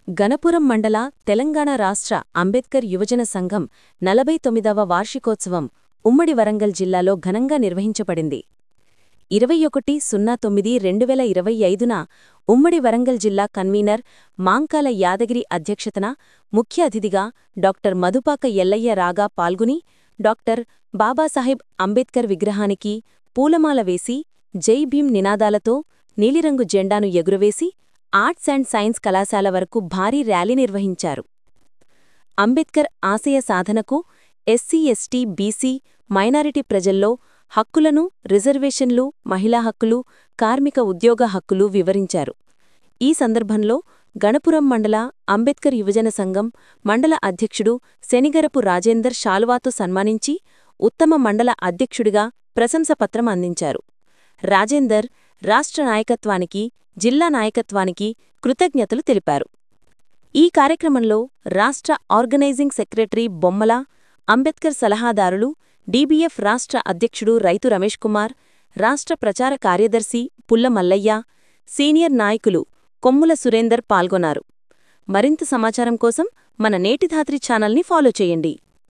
గణపురం మండల తెలంగాణ రాష్ట్ర అంబేద్కర్ యువజన సంఘం నలభై తొమ్మిదవ వార్షికోత్సవం ఉమ్మడి వరంగల్ జిల్లాలో ఘనంగా నిర్వహించబడింది ఇరవై ఒకటి సున్నా తొమ్మిది రెండు వేల ఇరవై ఐదున ఉమ్మడి వరంగల్ జిల్లా కన్వీనర్ మాంకాల యాదగిరి అధ్యక్షతన ముఖ్య అతిథిగా డాక్టర్ మధుపాక ఎల్లయ్య రాగా పాల్గొని డాక్టర్ బాబాసాహెబ్ అంబేద్కర్ విగ్రహానికి పూలమాల వేసి జై భీం నినాదాలతో నీలిరంగు జెండాను ఎగురవేసి ఆర్ట్స్ అండ్ సైన్స్ కళాశాల వరకు భారీ ర్యాలీ నిర్వహించారు అంబేద్కర్ ఆశయ సాధనకు ఎస్సీ ఎస్టీ బీసీ మైనారిటీ ప్రజల్లో హక్కులను రిజర్వేషన్లు మహిళా హక్కులు కార్మిక ఉద్యోగ హక్కులు వివరించారు ఈ సందర్భంలో గణపురం మండల అంబేద్కర్ యువజన సంఘం మండల అధ్యక్షుడు శనిగరపు రాజేందర్ షాల్వాతో సన్మానించి ఉత్తమ మండల అధ్యక్షుడిగా ప్రశంసపత్రం అందించారు రాజేందర్ రాష్ట్ర నాయకత్వానికి జిల్లా నాయకత్వానికి కృతజ్ఞతలు తెలిపారు ఈ కార్యక్రమంలో రాష్ట్ర ఆర్గనైజింగ్ సెక్రటరీ బొమ్మల అంబేద్కర్ సలహాదారులు డీబీఎఫ్ రాష్ట్ర అధ్యక్షుడు రైతు రమేష్ కుమార్ రాష్ట్ర ప్రచార కార్యదర్శి పుల్ల మల్లయ్య సీనియర్ నాయకులు కొమ్ముల సురేందర్ పాల్గొన్నారు మరింత సమాచారం కోసం మన నేటిధాత్రి ఛానల్ని ఫాలో చేయండి